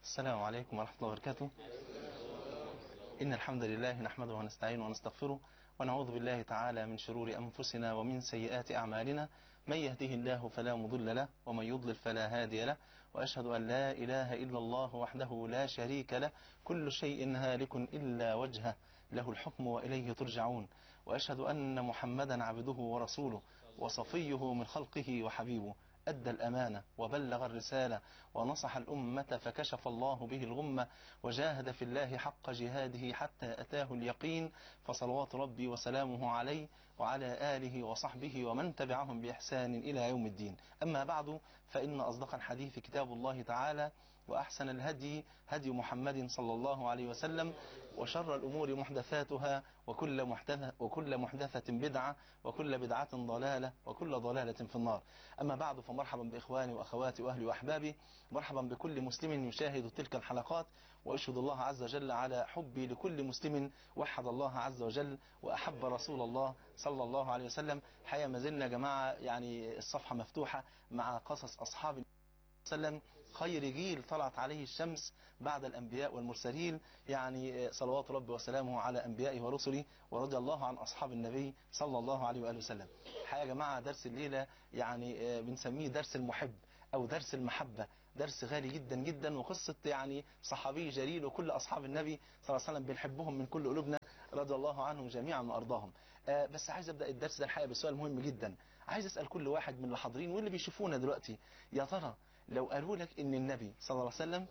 السلام عليكم ورحمة الله وبركاته إن الحمد لله نحمده ونستعينه ونستغفره ونعوذ بالله تعالى من شرور أنفسنا ومن سيئات أعمالنا من يهده الله فلا مضل له ومن يضلل فلا هادي له وأشهد أن لا إله إلا الله وحده لا شريك له كل شيء هالك إلا وجهه له الحكم وإليه ترجعون وأشهد أن محمدا عبده ورسوله وصفيه من خلقه وحبيبه أدى الأمانة وبلغ الرسالة ونصح الأمة فكشف الله به الغمة وجاهد في الله حق جهاده حتى أتاه اليقين فصلوات ربي وسلامه عليه وعلى آله وصحبه ومن تبعهم بإحسان إلى يوم الدين أما بعد فإن أصدق الحديث كتاب الله تعالى وأحسن الهدي هدي محمد صلى الله عليه وسلم وشر الأمور محدثاتها وكل محدثة, وكل محدثة بدعة وكل بدعة ضلالة وكل ضلالة في النار أما بعد فمرحبا بإخواني وأخواتي وأهلي وأحبابي مرحبا بكل مسلم يشاهد تلك الحلقات وأشهد الله عز وجل على حبي لكل مسلم وحد الله عز وجل وأحب رسول الله صلى الله عليه وسلم حيا ما زلنا يا جماعة يعني الصفحة مفتوحة مع قصص أصحاب وسلم خير جيل طلعت عليه الشمس بعد الأنبياء والمرسلين يعني صلوات ربي وسلامه على أنبيائه ورسله ورضي الله عن أصحاب النبي صلى الله عليه وآله وسلم حقيقة يا جماعة درس الليلة يعني بنسميه درس المحب أو درس المحبة درس غالي جدا جدا وقصة يعني صحابي جليل وكل أصحاب النبي صلى الله عليه وسلم بنحبهم من كل قلوبنا رضي الله عنهم جميعا وأرضاهم آه بس عايز أبدأ الدرس ده الحقيقة بسؤال مهم جدا عايز أسأل كل واحد من اللي حاضرين واللي بيشوفونا دلوقتي يا ترى لو قالوا لك ان النبي صلى الله عليه وسلم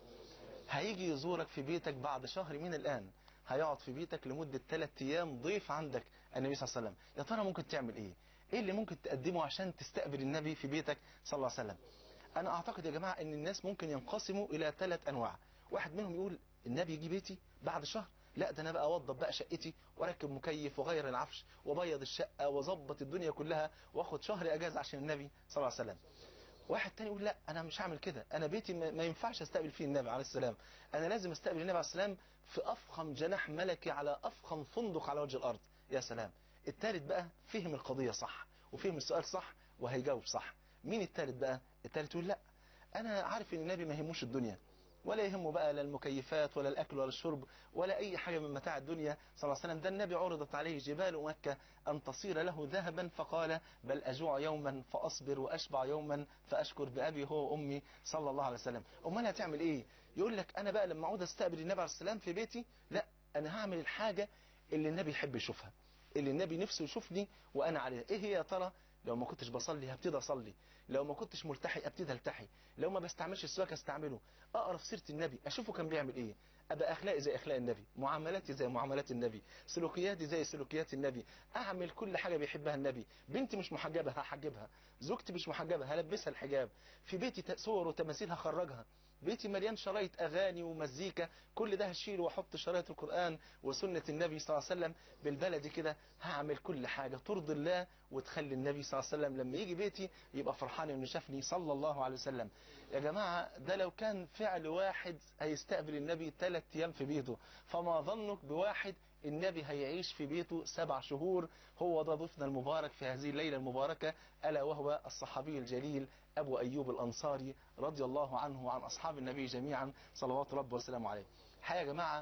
هيجي يزورك في بيتك بعد شهر من الآن هيقعد في بيتك لمدة ثلاث أيام ضيف عندك النبي صلى الله عليه وسلم يا ترى ممكن تعمل إيه إيه اللي ممكن تقدمه عشان تستقبل النبي في بيتك صلى الله عليه وسلم أنا أعتقد يا جماعة أن الناس ممكن ينقسموا إلى ثلاث أنواع واحد منهم يقول النبي يجي بيتي بعد شهر لا ده انا بقى اوضب بقى شقتي واركب مكيف وغير العفش وبيض الشقه واظبط الدنيا كلها واخد شهر اجازه عشان النبي صلى الله عليه وسلم واحد تاني يقول لا انا مش هعمل كده انا بيتي ما ينفعش استقبل فيه النبي عليه السلام انا لازم استقبل النبي عليه السلام في افخم جناح ملكي على افخم فندق على وجه الارض يا سلام التالت بقى فهم القضية صح وفهم السؤال صح وهيجاوب صح مين التالت بقى التالت يقول لا انا عارف ان النبي ما يهموش الدنيا ولا يهمه بقى لا المكيفات ولا الأكل ولا الشرب ولا أي حاجة من متاع الدنيا صلى الله عليه وسلم ده النبي عرضت عليه جبال مكة أن تصير له ذهبا فقال بل أجوع يوما فأصبر وأشبع يوما فأشكر بأبي هو وأمي صلى الله عليه وسلم أمال هتعمل إيه يقول لك أنا بقى لما أعود أستقبل النبي عليه السلام في بيتي لا أنا هعمل الحاجة اللي النبي يحب يشوفها اللي النبي نفسه يشوفني وأنا عليها إيه هي يا ترى لو ما كنتش بصلي هبتدي اصلي لو ما كنتش ملتحي ابتدي التحي لو ما بستعملش السواك استعمله اقرا في سيره النبي اشوفه كان بيعمل ايه ابقى اخلاقي زي اخلاق النبي معاملاتي زي معاملات النبي سلوكياتي زي سلوكيات النبي اعمل كل حاجه بيحبها النبي بنتي مش محجبه هحجبها زوجتي مش محجبه هلبسها الحجاب في بيتي صور وتماثيل هخرجها بيتي مليان شرايط اغاني ومزيكا كل ده هشيله واحط شرايط القران وسنه النبي صلى الله عليه وسلم بالبلدي كده هعمل كل حاجه ترضي الله وتخلي النبي صلى الله عليه وسلم لما يجي بيتي يبقى فرحان انه شافني صلى الله عليه وسلم يا جماعه ده لو كان فعل واحد هيستقبل النبي ثلاث ايام في بيته فما ظنك بواحد النبي هيعيش في بيته سبع شهور هو ده ضيفنا المبارك في هذه الليلة المباركة ألا وهو الصحابي الجليل أبو أيوب الأنصاري رضي الله عنه وعن أصحاب النبي جميعا صلوات ربه وسلامه عليه حقيقة يا جماعة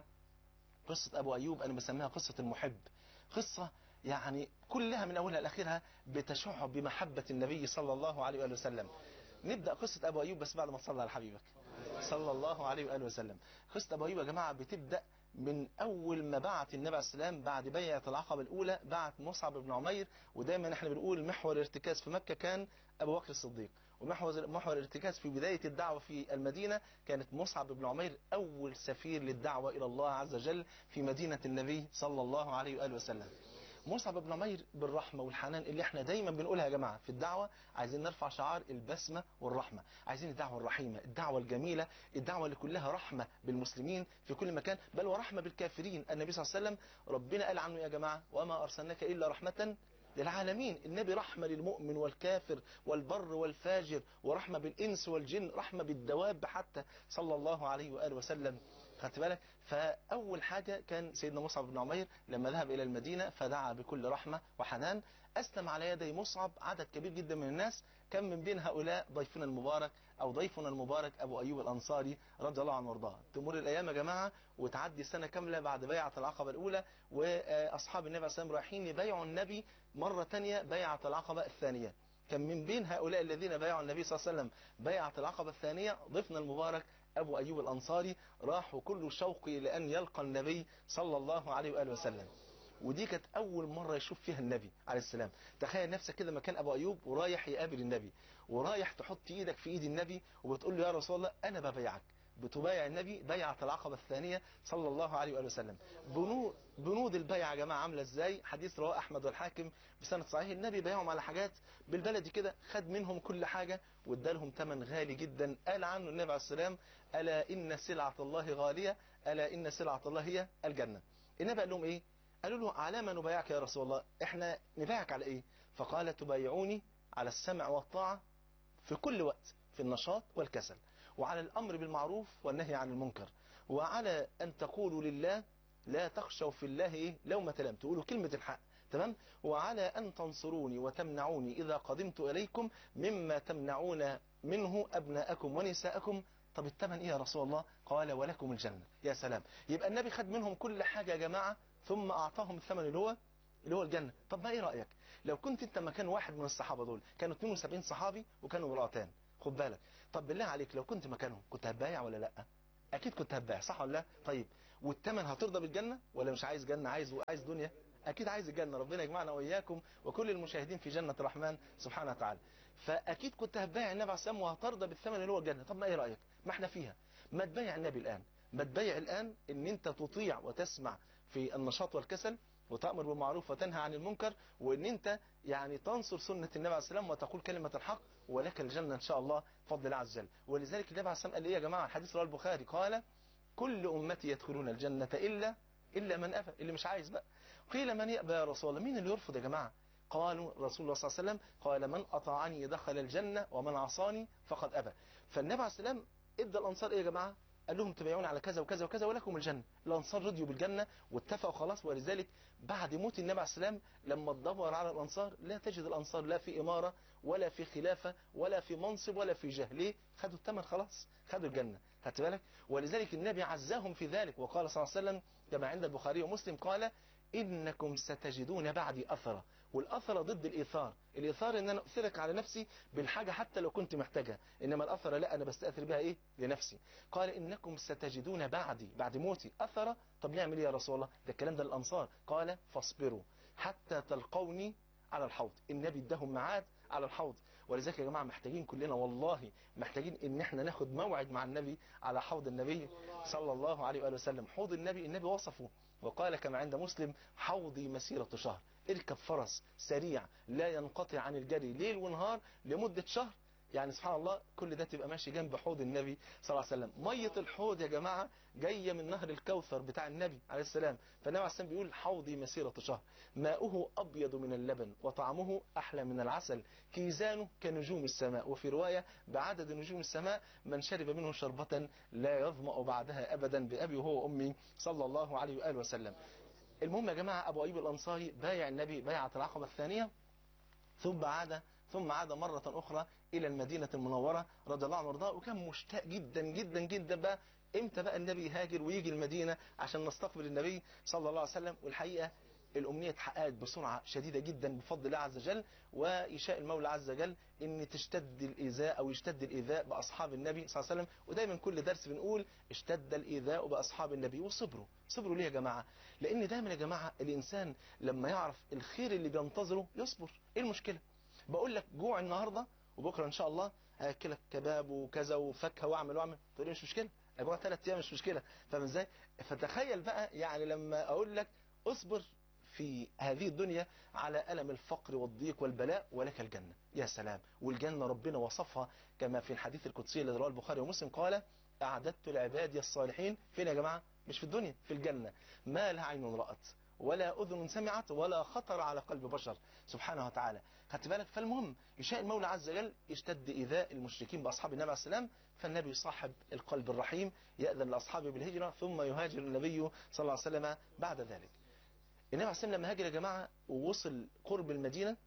قصة أبو أيوب أنا بسميها قصة المحب قصة يعني كلها من أولها لآخرها بتشع بمحبة النبي صلى الله عليه وآله وسلم نبدأ قصة أبو أيوب بس بعد ما تصلى على حبيبك صلى الله عليه وآله وسلم قصة أبو أيوب يا جماعة بتبدأ من أول ما بعت النبي عليه السلام بعد بيعة العقبة الأولى بعت مصعب بن عمير ودايما احنا بنقول محور الارتكاز في مكة كان أبو بكر الصديق ومحور محور الارتكاز في بداية الدعوة في المدينة كانت مصعب بن عمير أول سفير للدعوة إلى الله عز وجل في مدينة النبي صلى الله عليه وآله وسلم مصعب بن عمير بالرحمة والحنان اللي احنا دايما بنقولها يا جماعة في الدعوة عايزين نرفع شعار البسمة والرحمة عايزين الدعوة الرحيمة الدعوة الجميلة الدعوة اللي كلها رحمة بالمسلمين في كل مكان بل ورحمة بالكافرين النبي صلى الله عليه وسلم ربنا قال عنه يا جماعة وما أرسلناك إلا رحمة للعالمين النبي رحمة للمؤمن والكافر والبر والفاجر ورحمة بالإنس والجن رحمة بالدواب حتى صلى الله عليه وآله وسلم خدت بالك فأول حاجة كان سيدنا مصعب بن عمير لما ذهب إلى المدينة فدعا بكل رحمة وحنان أسلم على يدي مصعب عدد كبير جدا من الناس كان من بين هؤلاء ضيفنا المبارك أو ضيفنا المبارك أبو أيوب الأنصاري رضي الله عنه وارضاه تمر الأيام يا جماعة وتعدي سنة كاملة بعد بيعة العقبة الأولى وأصحاب النبي عليه الصلاة والسلام رايحين يبايعوا النبي مرة تانية بيعة العقبة الثانية كان من بين هؤلاء الذين بايعوا النبي صلى الله عليه وسلم بيعة العقبة الثانية ضيفنا المبارك أبو أيوب الأنصاري راح كل شوقي لأن يلقى النبي صلى الله عليه وآله وسلم ودي كانت أول مرة يشوف فيها النبي عليه السلام تخيل نفسك كده مكان أبو أيوب ورايح يقابل النبي ورايح تحط إيدك في إيد النبي وبتقول له يا رسول الله أنا ببايعك بتبايع النبي بيعة العقبة الثانية صلى الله عليه وآله وسلم بنود, بنود البيعة يا جماعة عاملة ازاي حديث رواه أحمد والحاكم بسنة صحيح النبي بيعهم على حاجات بالبلدي كده خد منهم كل حاجة وادالهم ثمن غالي جدا قال عنه النبي عليه السلام ألا إن سلعة الله غالية ألا إن سلعة الله هي الجنة النبي قال لهم إيه قالوا له على ما نبايعك يا رسول الله احنا نبايعك على ايه فقال تبايعوني على السمع والطاعة في كل وقت في النشاط والكسل وعلى الأمر بالمعروف والنهي عن المنكر وعلى أن تقولوا لله لا تخشوا في الله إيه لومة لم تقولوا كلمة الحق تمام وعلى أن تنصروني وتمنعوني إذا قدمت إليكم مما تمنعون منه أبناءكم ونساءكم طب الثمن إيه يا رسول الله قال ولكم الجنة يا سلام يبقى النبي خد منهم كل حاجة يا جماعة ثم أعطاهم الثمن اللي هو اللي هو الجنة طب ما إيه رأيك لو كنت أنت مكان واحد من الصحابة دول كانوا 72 صحابي وكانوا امرأتان خد بالك طب بالله عليك لو كنت مكانهم كنت هتبايع ولا لا اكيد كنت هتبايع صح ولا لا طيب والثمن هترضى بالجنة ولا مش عايز جنة عايز عايز دنيا اكيد عايز الجنة ربنا يجمعنا واياكم وكل المشاهدين في جنة الرحمن سبحانه وتعالى فاكيد كنت هتبايع النبي عليه السلام وهترضى بالثمن اللي هو الجنة طب ما ايه رايك ما احنا فيها ما تبايع النبي الان ما تبايع الان ان انت تطيع وتسمع في النشاط والكسل وتأمر بالمعروف وتنهى عن المنكر وان انت يعني تنصر سنة النبي عليه السلام وتقول كلمة الحق ولك الجنة ان شاء الله بفضل الله عز وجل ولذلك النبي عليه السلام قال ايه يا جماعة الحديث رواه البخاري قال كل امتي يدخلون الجنة الا الا من ابى اللي مش عايز بقى قيل من يأبى يا رسول الله مين اللي يرفض يا جماعة قالوا رسول الله صلى الله عليه وسلم قال من أطاعني دخل الجنة ومن عصاني فقد أبى فالنبي عليه السلام ادى الأنصار إيه يا جماعة قال لهم تبايعون على كذا وكذا وكذا ولكم الجنة الأنصار رضيوا بالجنة واتفقوا خلاص ولذلك بعد موت النبي عليه السلام لما تدور على الأنصار لا تجد الأنصار لا في إمارة ولا في خلافة ولا في منصب ولا في جاه ليه خدوا الثمن خلاص خدوا الجنة خدت بالك ولذلك النبي عزاهم في ذلك وقال صلى الله عليه وسلم كما عند البخاري ومسلم قال إنكم ستجدون بعدي أثرة والأثرة ضد الإيثار الإيثار إن أنا أؤثرك على نفسي بالحاجة حتى لو كنت محتاجها إنما الأثرة لا أنا بستأثر بها إيه لنفسي قال إنكم ستجدون بعدي بعد موتي أثرة طب نعمل إيه يا رسول الله ده الكلام ده الأنصار قال فاصبروا حتى تلقوني على الحوض النبي اداهم ميعاد على الحوض ولذلك يا جماعة محتاجين كلنا والله محتاجين ان احنا ناخد موعد مع النبي على حوض النبي صلى الله عليه وآله وسلم حوض النبي النبي وصفه وقال كما عند مسلم حوضي مسيرة شهر اركب فرس سريع لا ينقطع عن الجري ليل ونهار لمدة شهر يعني سبحان الله كل ده تبقى ماشي جنب حوض النبي صلى الله عليه وسلم مية الحوض يا جماعة جاية من نهر الكوثر بتاع النبي عليه السلام فالنبي عليه السلام بيقول حوضي مسيرة شهر ماؤه أبيض من اللبن وطعمه أحلى من العسل كيزانه كنجوم السماء وفي رواية بعدد نجوم السماء من شرب منه شربة لا يظمأ بعدها أبدا بأبي وهو وأمي صلى الله عليه وآله وسلم المهم يا جماعة أبو أيوب الأنصاري بايع النبي بيعة العقبة الثانية ثم عاد ثم عاد مرة أخرى إلى المدينة المنورة رضي الله عنه وارضاه وكان مشتاق جدا جدا جدا بقى امتى بقى النبي يهاجر ويجي المدينة عشان نستقبل النبي صلى الله عليه وسلم والحقيقة الأمنية اتحققت بسرعة شديدة جدا بفضل الله عز وجل ويشاء المولى عز وجل ان تشتد الإيذاء أو يشتد الإيذاء بأصحاب النبي صلى الله عليه وسلم ودايما كل درس بنقول اشتد الإيذاء بأصحاب النبي وصبروا صبروا ليه يا جماعة لأن دايما يا جماعة الإنسان لما يعرف الخير اللي بينتظره يصبر ايه المشكلة بقول لك جوع النهاردة وبكرة إن شاء الله هاكلك كباب وكذا وفاكهه واعمل واعمل تقول لي مش مشكلة اجوع ثلاث ايام مش مشكلة فاهم ازاي فتخيل بقى يعني لما اقول لك اصبر في هذه الدنيا على ألم الفقر والضيق والبلاء ولك الجنة يا سلام والجنة ربنا وصفها كما في الحديث القدسي الذي رواه البخاري ومسلم قال أعددت لعبادي الصالحين فين يا جماعة مش في الدنيا في الجنة ما لا عين رأت ولا أذن سمعت ولا خطر على قلب بشر سبحانه وتعالى خدت بالك فالمهم يشاء المولى عز وجل يشتد إيذاء المشركين بأصحاب النبي عليه السلام فالنبي صاحب القلب الرحيم يأذن لأصحابه بالهجرة ثم يهاجر النبي صلى الله عليه وسلم بعد ذلك النبي عليه السلام لما هاجر يا جماعة ووصل قرب المدينة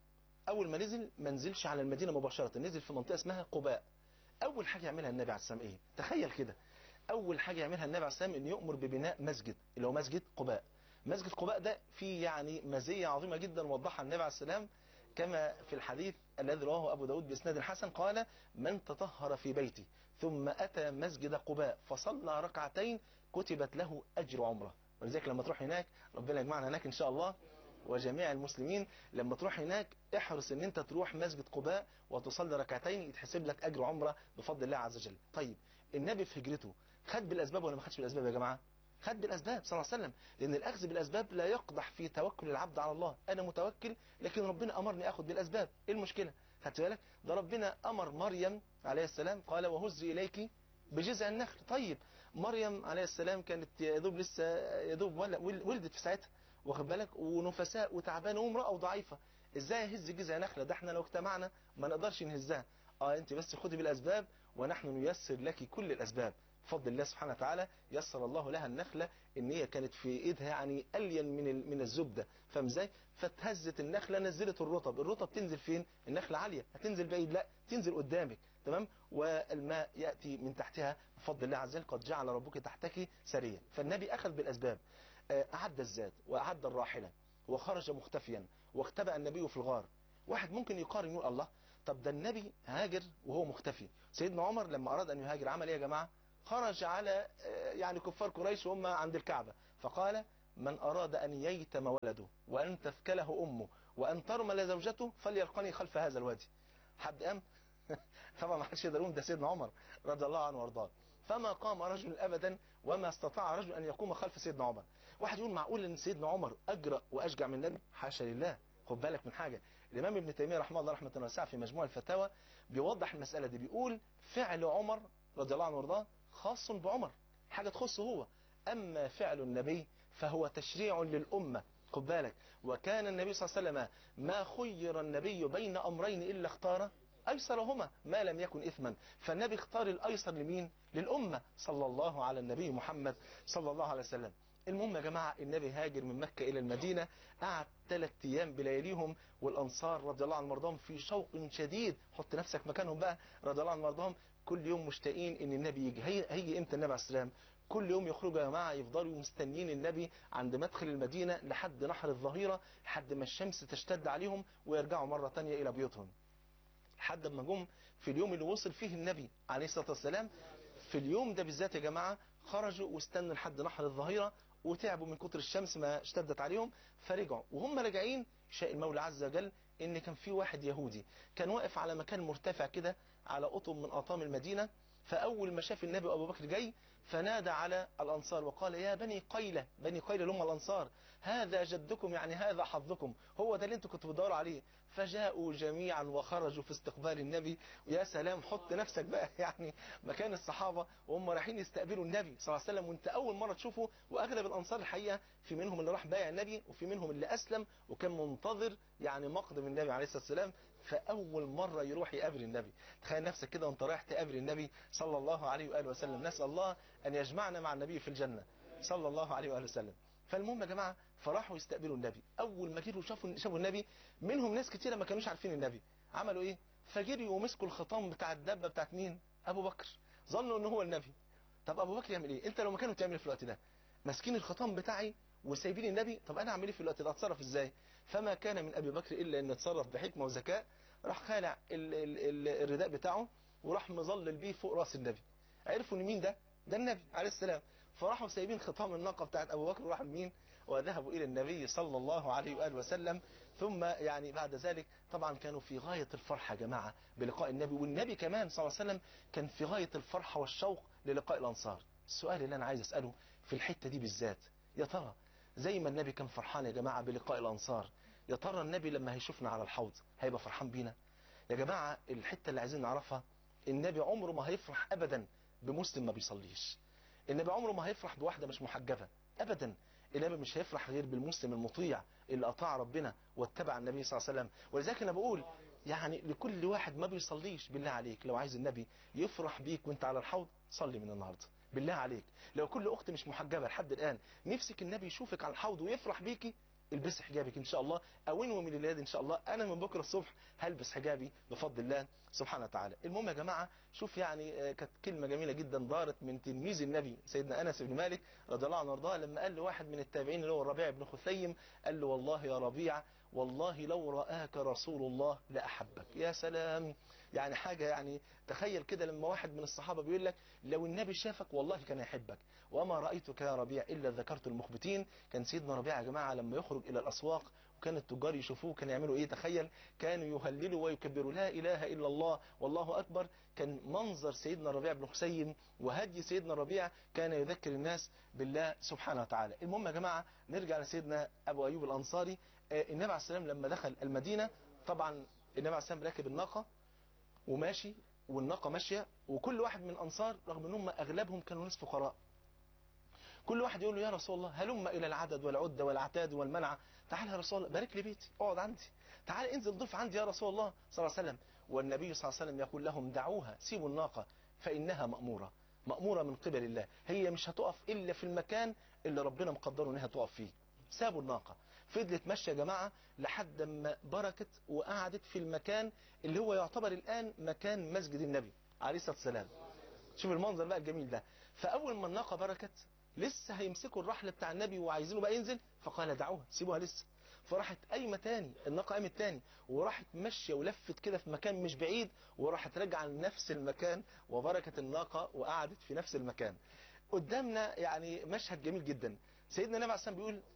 اول ما نزل ما نزلش على المدينه مباشره نزل في منطقه اسمها قباء اول حاجه يعملها النبي عليه السلام ايه تخيل كده اول حاجه يعملها النبي عليه السلام ان يؤمر ببناء مسجد اللي هو مسجد قباء مسجد قباء ده فيه يعني مزيه عظيمه جدا وضحها النبي عليه السلام كما في الحديث الذي رواه ابو داود باسناد حسن قال من تطهر في بيتي ثم اتى مسجد قباء فصلى ركعتين كتبت له اجر عمره ولذلك لما تروح هناك ربنا يجمعنا هناك ان شاء الله وجميع المسلمين لما تروح هناك احرص ان انت تروح مسجد قباء وتصلي ركعتين يتحسب لك اجر عمره بفضل الله عز وجل طيب النبي في هجرته خد بالاسباب ولا ما خدش بالاسباب يا جماعه خد بالاسباب صلى الله عليه وسلم لان الاخذ بالاسباب لا يقدح في توكل العبد على الله انا متوكل لكن ربنا امرني اخذ بالاسباب ايه المشكله خدت بالك ده ربنا امر مريم عليه السلام قال وهزي اليك بجذع النخل طيب مريم عليه السلام كانت يا دوب لسه يا دوب ولدت في ساعتها واخد بالك ونفساء وتعبانه وامراه ضعيفه ازاي اهز جذع نخله ده احنا لو اجتمعنا ما نقدرش نهزها اه انت بس خدي بالاسباب ونحن نيسر لك كل الاسباب بفضل الله سبحانه وتعالى يسر الله لها النخله ان هي كانت في ايدها يعني الين من من الزبده فاهم ازاي فتهزت النخله نزلت الرطب الرطب تنزل فين النخله عاليه هتنزل بعيد لا تنزل قدامك تمام والماء ياتي من تحتها بفضل الله عز وجل قد جعل ربك تحتك سريا فالنبي اخذ بالاسباب اعد الزاد واعد الراحله وخرج مختفيا واختبأ النبي في الغار واحد ممكن يقارن يقول الله طب ده النبي هاجر وهو مختفي سيدنا عمر لما اراد ان يهاجر عمل ايه يا جماعه خرج على يعني كفار قريش وهم عند الكعبة فقال من أراد أن ييتم ولده وأن تثكله أمه وأن ترمل زوجته فليلقني خلف هذا الوادي حد قام طبعا ما حدش يقدر يقوم ده سيدنا عمر رضي الله عنه وارضاه فما قام رجل أبدا وما استطاع رجل أن يقوم خلف سيدنا عمر واحد يقول معقول أن سيدنا عمر أجرأ وأشجع من النبي حاشا لله خد بالك من حاجة الإمام ابن تيمية رحمه الله رحمة واسعة في مجموع الفتاوى بيوضح المسألة دي بيقول فعل عمر رضي الله عنه وارضاه خاص بعمر حاجة تخصه هو أما فعل النبي فهو تشريع للأمة خد بالك وكان النبي صلى الله عليه وسلم ما خير النبي بين أمرين إلا اختار أيسرهما ما لم يكن إثما فالنبي اختار الأيسر لمين للأمة صلى الله على النبي محمد صلى الله عليه وسلم المهم يا جماعة النبي هاجر من مكة إلى المدينة قعد ثلاث أيام بلياليهم والأنصار رضي الله عنهم مرضاهم في شوق شديد حط نفسك مكانهم بقى رضي الله عنهم مرضاهم كل يوم مشتاقين ان النبي يجي هيجي امتى النبي عليه السلام كل يوم يخرجوا يا جماعه يفضلوا مستنيين النبي عند مدخل المدينه لحد نحر الظهيره لحد ما الشمس تشتد عليهم ويرجعوا مره ثانيه الى بيوتهم لحد ما جم في اليوم اللي وصل فيه النبي عليه الصلاه والسلام في اليوم ده بالذات يا جماعه خرجوا واستنوا لحد نحر الظهيره وتعبوا من كتر الشمس ما اشتدت عليهم فرجعوا وهم راجعين شاء المولى عز وجل ان كان في واحد يهودي كان واقف على مكان مرتفع كده على قطب من اطام المدينه فاول ما شاف النبي وابو بكر جاي فنادى على الانصار وقال يا بني قيله بني قيله اللي هم الانصار هذا جدكم يعني هذا حظكم هو ده اللي انتوا كنتوا بتدوروا عليه فجاءوا جميعا وخرجوا في استقبال النبي ويا سلام حط نفسك بقى يعني مكان الصحابه وهم رايحين يستقبلوا النبي صلى الله عليه وسلم وانت اول مره تشوفه واغلب الانصار الحقيقه في منهم اللي راح بايع النبي وفي منهم اللي اسلم وكان منتظر يعني مقدم النبي عليه الصلاه والسلام فاول مره يروح يقابل النبي تخيل نفسك كده وانت رايح تقابل النبي صلى الله عليه واله وسلم نسال الله ان يجمعنا مع النبي في الجنه صلى الله عليه واله وسلم فالمهم يا جماعه فراحوا يستقبلوا النبي اول ما جروا شافوا شافوا النبي منهم ناس كتيره ما كانوش عارفين النبي عملوا ايه فجريوا ومسكوا الخطام بتاع الدبه بتاعت مين ابو بكر ظنوا ان هو النبي طب ابو بكر يعمل ايه انت لو مكانه تعمل ايه في الوقت ده ماسكين الخطام بتاعي وسايبين النبي طب انا اعمل ايه في الوقت ده اتصرف ازاي فما كان من ابي بكر الا ان يتصرف بحكمه وذكاء راح خالع ال ال ال الرداء بتاعه وراح مظلل بيه فوق راس النبي عرفوا ان مين ده ده النبي عليه السلام فراحوا سايبين خطام الناقه بتاعت ابو بكر وراحوا لمين وذهبوا الى النبي صلى الله عليه واله وسلم ثم يعني بعد ذلك طبعا كانوا في غايه الفرحه يا جماعه بلقاء النبي والنبي كمان صلى الله عليه وسلم كان في غايه الفرحه والشوق للقاء الانصار السؤال اللي انا عايز اساله في الحته دي بالذات يا ترى زي ما النبي كان فرحان يا جماعه بلقاء الانصار يا ترى النبي لما هيشوفنا على الحوض هيبقى فرحان بينا يا جماعه الحته اللي عايزين نعرفها النبي عمره ما هيفرح ابدا بمسلم ما بيصليش النبي عمره ما هيفرح بواحده مش محجبه ابدا النبي مش هيفرح غير بالمسلم المطيع اللي اطاع ربنا واتبع النبي صلى الله عليه وسلم ولذلك انا بقول يعني لكل واحد ما بيصليش بالله عليك لو عايز النبي يفرح بيك وانت على الحوض صلي من النهارده بالله عليك لو كل اخت مش محجبه لحد الان نفسك النبي يشوفك على الحوض ويفرح بيكي البسي حجابك ان شاء الله او انوي من الليل ان شاء الله انا من بكره الصبح هلبس حجابي بفضل الله سبحانه وتعالى المهم يا جماعه شوف يعني آه، كانت كلمه جميله جدا دارت من تلميذ النبي سيدنا انس بن مالك رضي الله عنه وارضاه لما قال لواحد من التابعين اللي هو الربيع بن خثيم قال له والله يا ربيع والله لو رآك رسول الله لأحبك يا سلام يعني حاجة يعني تخيل كده لما واحد من الصحابة بيقول لك لو النبي شافك والله كان يحبك وما رأيتك يا ربيع إلا ذكرت المخبتين كان سيدنا ربيع يا جماعة لما يخرج إلى الأسواق وكان التجار يشوفوه كانوا يعملوا ايه تخيل كانوا يهللوا ويكبروا لا اله الا الله والله اكبر كان منظر سيدنا ربيع بن حسين وهدي سيدنا ربيع كان يذكر الناس بالله سبحانه وتعالى المهم يا جماعه نرجع لسيدنا ابو ايوب الانصاري آه، النبي عليه السلام لما دخل المدينه طبعا النبي عليه السلام راكب الناقه وماشي والناقه ماشيه وكل واحد من الانصار رغم ان هم اغلبهم كانوا ناس فقراء كل واحد يقول له يا رسول الله هلم الى العدد والعده والعتاد والمنع تعال يا رسول الله بارك لي بيتي اقعد عندي تعال انزل ضيف عندي يا رسول الله صلى الله عليه وسلم والنبي صلى الله عليه وسلم يقول لهم دعوها سيبوا الناقه فانها ماموره ماموره من قبل الله هي مش هتقف الا في المكان اللي ربنا مقدره انها تقف فيه سابوا الناقه فضلت ماشيه يا جماعه لحد ما بركت وقعدت في المكان اللي هو يعتبر الان مكان مسجد النبي عليه الصلاه والسلام شوف المنظر بقى الجميل ده فاول ما الناقه بركت لسه هيمسكوا الرحل بتاع النبي وعايزينه بقى ينزل فقال دعوها سيبوها لسه فراحت قايمه تاني الناقه قامت تاني وراحت ماشيه ولفت كده في مكان مش بعيد وراحت راجعه لنفس المكان وبركت الناقه وقعدت في نفس المكان قدامنا يعني مشهد جميل جدا سيدنا النبي عليه الصلاه والسلام بيقول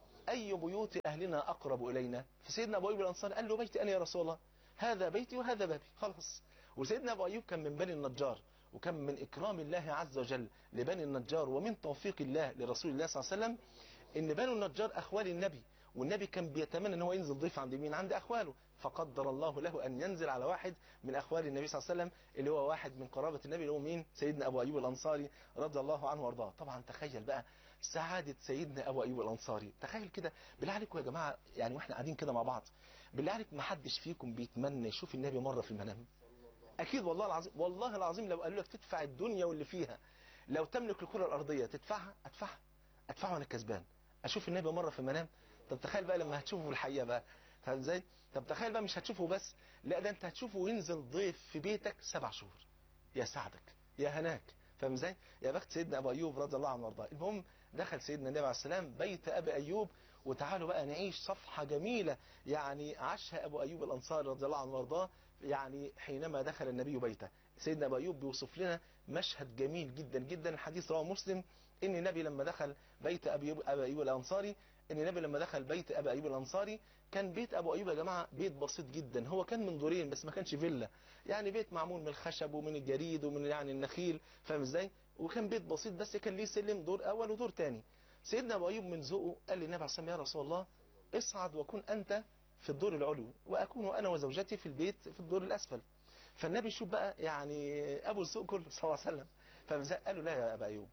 اي بيوت اهلنا اقرب الينا فسيدنا ابو ايوب الانصاري قال له بيتي انا يا رسول الله هذا بيتي وهذا بابي خلاص وسيدنا ابو ايوب كان من بني النجار وكان من إكرام الله عز وجل لبني النجار ومن توفيق الله لرسول الله صلى الله عليه وسلم إن بني النجار أخوال النبي والنبي كان بيتمنى ان هو ينزل ضيف عند مين عند اخواله فقدر الله له ان ينزل على واحد من اخوال النبي صلى الله عليه وسلم اللي هو واحد من قرابه النبي اللي هو مين سيدنا ابو ايوب الانصاري رضي الله عنه وارضاه طبعا تخيل بقى سعاده سيدنا ابو ايوب الانصاري تخيل كده بالله عليكم يا جماعه يعني واحنا قاعدين كده مع بعض بالله عليك ما حدش فيكم بيتمنى يشوف النبي مره في المنام اكيد والله العظيم والله العظيم لو قالوا لك تدفع الدنيا واللي فيها لو تملك الكره الارضيه تدفعها ادفعها ادفعها وانا كسبان اشوف النبي مره في المنام طب تخيل بقى لما هتشوفه في الحقيقه بقى فاهم ازاي طب تخيل بقى مش هتشوفه بس لا ده انت هتشوفه وينزل ضيف في بيتك سبع شهور يا سعدك يا هناك فاهم ازاي يا بخت سيدنا ابو ايوب رضي الله عنه وارضاه المهم دخل سيدنا النبي عليه السلام بيت ابي ايوب وتعالوا بقى نعيش صفحه جميله يعني عاشها ابو ايوب الانصاري رضي الله عنه وارضاه يعني حينما دخل النبي بيته سيدنا ابو ايوب بيوصف لنا مشهد جميل جدا جدا الحديث رواه مسلم ان النبي لما دخل بيت ابي ايوب ابي ايوب الانصاري ان النبي لما دخل بيت ابي ايوب الانصاري كان بيت ابو ايوب يا جماعه بيت بسيط جدا هو كان من دورين بس ما كانش فيلا يعني بيت معمول من الخشب ومن الجريد ومن يعني النخيل فاهم ازاي وكان بيت بسيط بس كان ليه سلم دور اول ودور تاني سيدنا ابو ايوب من ذوقه قال للنبي عليه الصلاه والسلام يا رسول الله اصعد وكن انت في الدور العلوي واكون انا وزوجتي في البيت في الدور الاسفل فالنبي شوف بقى يعني ابو السوق كله صلى الله عليه وسلم فقال له لا يا ابا ايوب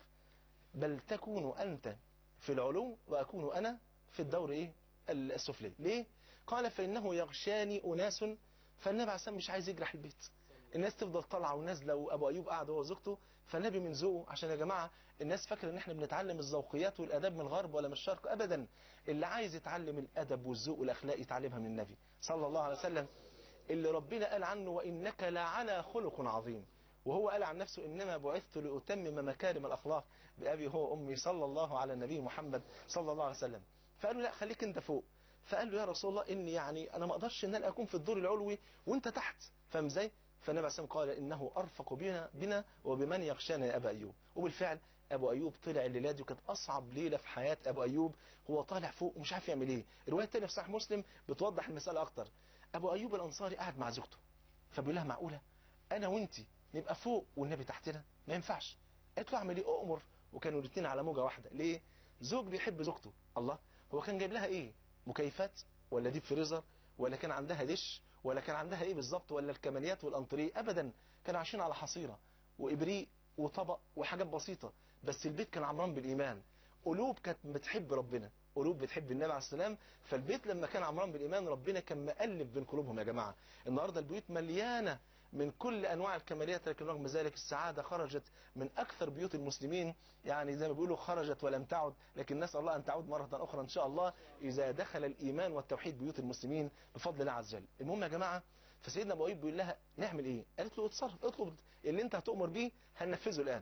بل تكون انت في العلو واكون انا في الدور ايه السفلي ليه قال فانه يغشاني اناس فالنبي عليه الصلاه مش عايز يجرح البيت الناس تفضل طالعه ونازله وابو ايوب قاعد هو وزوجته فالنبي من ذوقه عشان يا جماعه الناس فاكره ان احنا بنتعلم الذوقيات والاداب من الغرب ولا من الشرق ابدا اللي عايز يتعلم الادب والذوق والاخلاق يتعلمها من النبي صلى الله عليه وسلم اللي ربنا قال عنه وانك لعلى خلق عظيم وهو قال عن نفسه انما بعثت لاتمم مكارم الاخلاق بابي هو امي صلى الله على النبي محمد صلى الله عليه وسلم فقال له لا خليك انت فوق فقال له يا رسول الله اني يعني انا ما اقدرش ان انا اكون في الدور العلوي وانت تحت فاهم ازاي فالنبي عليه قال انه ارفق بنا بنا وبمن يخشانا يا ابا ايوب وبالفعل ابو ايوب طلع الليله دي وكانت اصعب ليله في حياه ابو ايوب هو طالع فوق ومش عارف يعمل ايه الروايه الثانيه في صحيح مسلم بتوضح المساله اكتر ابو ايوب الانصاري قاعد مع زوجته فبيقول لها معقوله انا وانت نبقى فوق والنبي تحتنا ما ينفعش قالت له اعمل ايه اؤمر وكانوا الاثنين على موجه واحده ليه زوج بيحب زوجته الله هو كان جايب لها ايه مكيفات ولا ديب فريزر ولا كان عندها دش ولا كان عندها ايه بالظبط ولا الكماليات والانطريه ابدا كانوا عايشين على حصيره وابريق وطبق وحاجات بسيطه بس البيت كان عمران بالايمان قلوب كانت بتحب ربنا قلوب بتحب النبي عليه السلام فالبيت لما كان عمران بالايمان ربنا كان مقلب بين قلوبهم يا جماعه النهارده البيوت مليانه من كل انواع الكماليات لكن رغم ذلك السعاده خرجت من اكثر بيوت المسلمين يعني زي ما بيقولوا خرجت ولم تعد لكن نسال الله ان تعود مره اخرى ان شاء الله اذا دخل الايمان والتوحيد بيوت المسلمين بفضل الله عز وجل المهم يا جماعه فسيدنا ابو ايوب بيقول لها نعمل ايه قالت له اتصرف اطلب اللي انت هتؤمر بيه هننفذه الان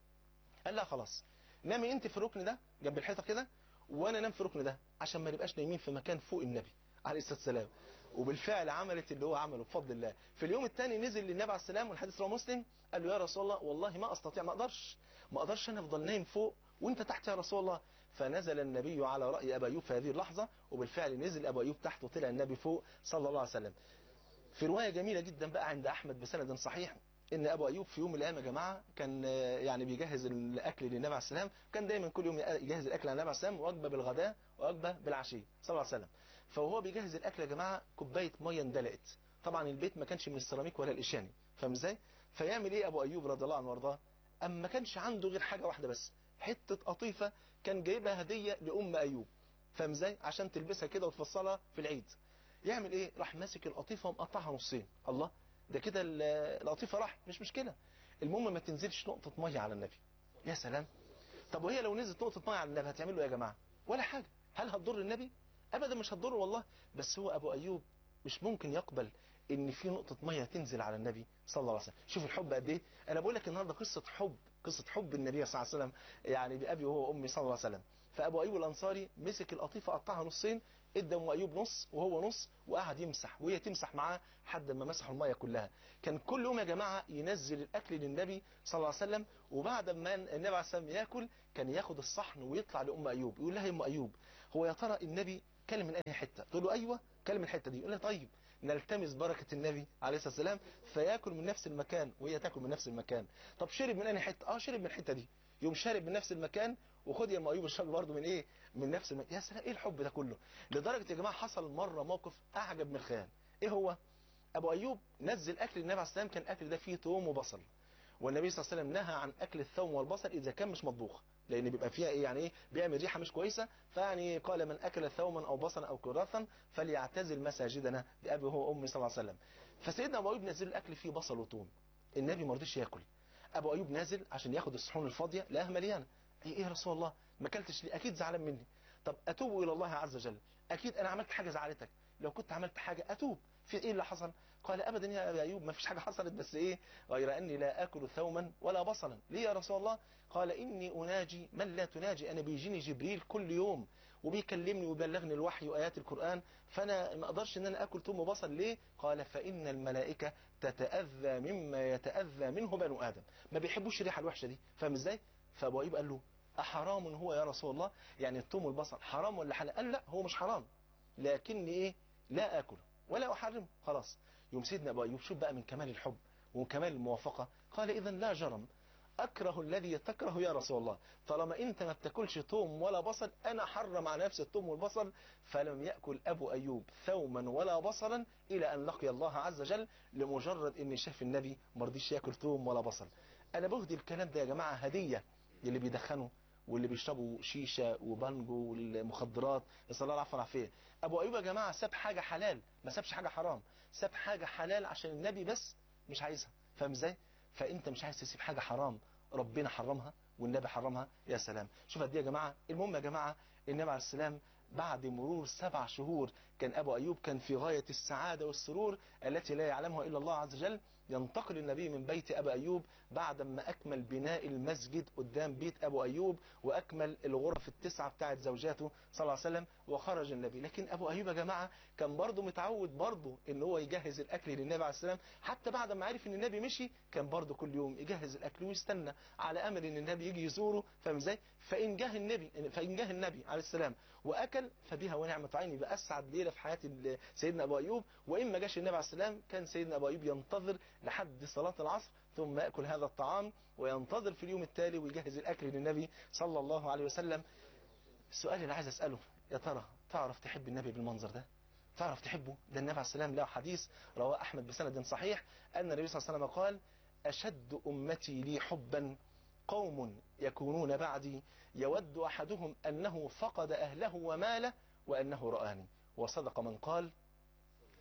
قال لها خلاص نامي انت في الركن ده جنب الحيطه كده وانا انام في الركن ده عشان ما نبقاش نايمين في مكان فوق النبي عليه الصلاه والسلام وبالفعل عملت اللي هو عمله بفضل الله في اليوم الثاني نزل للنبي عليه السلام والحديث رواه مسلم قال له يا رسول الله والله ما استطيع ما اقدرش ما اقدرش انا افضل نايم فوق وانت تحت يا رسول الله فنزل النبي على راي ابا ايوب في هذه اللحظه وبالفعل نزل ابو ايوب تحت وطلع النبي فوق صلى الله عليه وسلم في روايه جميله جدا بقى عند احمد بسند صحيح ان ابو ايوب في يوم من الايام يا جماعه كان يعني بيجهز الاكل للنبي عليه السلام كان دايما كل يوم يجهز الاكل للنبي عليه السلام وجبه بالغداء وجبه بالعشيه صلى الله عليه وسلم فهو بيجهز الاكل يا جماعه كوبايه ميه اندلقت طبعا البيت ما كانش من السيراميك ولا الاشاني فاهم ازاي فيعمل ايه ابو ايوب رضي الله عنه وارضاه اما ما كانش عنده غير حاجه واحده بس حته قطيفه كان جايبها هديه لام ايوب فاهم ازاي عشان تلبسها كده وتفصلها في العيد يعمل ايه راح ماسك القطيفه ومقطعها نصين الله ده كده القطيفه راح مش مشكله المهم ما تنزلش نقطه ميه على النبي يا سلام طب وهي لو نزلت نقطه ميه على النبي هتعمل له يا جماعه ولا حاجه هل هتضر النبي ابدا مش هتضره والله بس هو ابو ايوب مش ممكن يقبل ان في نقطه ميه تنزل على النبي صلى الله عليه وسلم شوف الحب قد ايه انا بقول لك النهارده قصه حب قصه حب النبي صلى الله عليه وسلم يعني بابي وهو وامي صلى الله عليه وسلم فابو ايوب الانصاري مسك القطيفه قطعها نصين ادى ام ايوب نص وهو نص وقعد يمسح وهي تمسح معاه لحد ما مسحوا الميه كلها كان كل يوم يا جماعه ينزل الاكل للنبي صلى الله عليه وسلم وبعد ما النبي عليه السلام ياكل كان ياخد الصحن ويطلع لام ايوب يقول لها يا ام ايوب هو يا ترى النبي كلم من انهي حته تقول له ايوه كلم الحته دي يقول لها طيب نلتمس بركة النبي عليه الصلاة والسلام فياكل من نفس المكان وهي تاكل من نفس المكان طب شرب من انهي حته اه شرب من الحته دي يوم شارب من نفس المكان وخد يا ام ايوب الشرب برضه من ايه من نفس المكان يا سلام ايه الحب ده كله لدرجه يا جماعه حصل مره موقف اعجب من الخيال ايه هو ابو ايوب نزل اكل النبي عليه السلام كان الاكل ده فيه توم وبصل والنبي صلى الله عليه وسلم نهى عن اكل الثوم والبصل اذا كان مش مطبوخ لان بيبقى فيها ايه يعني ايه بيعمل ريحه مش كويسه فيعني قال من اكل ثوما او بصلا او كراثا فليعتزل مساجدنا بابي هو وامي صلى الله عليه وسلم فسيدنا ابو ايوب نزل الاكل فيه بصل وثوم النبي ما رضيش ياكل ابو ايوب نازل عشان ياخد الصحون الفاضيه لقاها مليانه ايه ايه يا رسول الله ما اكلتش ليه اكيد زعلان مني طب اتوب الى الله عز وجل اكيد انا عملت حاجه زعلتك لو كنت عملت حاجه اتوب في ايه اللي حصل قال ابدا يا ابي ايوب ما فيش حاجه حصلت بس ايه غير اني لا اكل ثوما ولا بصلا ليه يا رسول الله قال اني اناجي من لا تناجي انا بيجيني جبريل كل يوم وبيكلمني ويبلغني الوحي وايات القران فانا ما اقدرش ان انا اكل ثوم وبصل ليه قال فان الملائكه تتاذى مما يتاذى منه بنو ادم ما بيحبوش الريحه الوحشه دي فاهم ازاي فابو ايوب قال له أحرام هو يا رسول الله يعني الثوم والبصل حرام ولا حلال قال لا هو مش حرام لكني ايه لا اكله ولا احرمه خلاص يوم سيدنا ابو ايوب شوف بقى من كمال الحب ومن كمال الموافقه قال اذا لا جرم اكره الذي تكره يا رسول الله طالما انت ما بتاكلش ثوم ولا بصل انا حرم على نفسي الثوم والبصل فلم ياكل ابو ايوب ثوما ولا بصلا الى ان لقي الله عز وجل لمجرد ان شاف النبي ما رضيش ياكل ثوم ولا بصل انا بهدي الكلام ده يا جماعه هديه للي بيدخنوا واللي بيشربوا شيشه وبانجو والمخدرات نسال الله العفو والعافيه ابو ايوب يا جماعه ساب حاجه حلال ما سابش حاجه حرام ساب حاجه حلال عشان النبي بس مش عايزها فاهم ازاي فانت مش عايز تسيب حاجه حرام ربنا حرمها والنبي حرمها يا سلام شوف قد ايه يا جماعه المهم يا جماعه النبي عليه السلام بعد مرور سبع شهور كان ابو ايوب كان في غايه السعاده والسرور التي لا يعلمها الا الله عز وجل ينتقل النبي من بيت ابي ايوب بعد ما اكمل بناء المسجد قدام بيت ابو ايوب واكمل الغرف التسعه بتاعت زوجاته صلى الله عليه وسلم وخرج النبي لكن ابو ايوب يا جماعه كان برضه متعود برضه ان هو يجهز الاكل للنبي عليه السلام حتى بعد ما عرف ان النبي مشي كان برضه كل يوم يجهز الاكل ويستنى على امل ان النبي يجي يزوره فاهم ازاي فان جه النبي فان جه النبي عليه السلام واكل فبها ونعمه عين يبقى اسعد ليله في حياه سيدنا ابو ايوب وان ما جاش النبي عليه السلام كان سيدنا ابو ايوب ينتظر لحد صلاه العصر ثم ياكل هذا الطعام وينتظر في اليوم التالي ويجهز الاكل للنبي صلى الله عليه وسلم السؤال اللي عايز اساله يا ترى تعرف تحب النبي بالمنظر ده تعرف تحبه ده النبي عليه السلام له حديث رواه احمد بسند صحيح ان النبي صلى الله عليه وسلم قال اشد امتي لي حبا قوم يكونون بعدي يود احدهم انه فقد اهله وماله وانه رآني وصدق من قال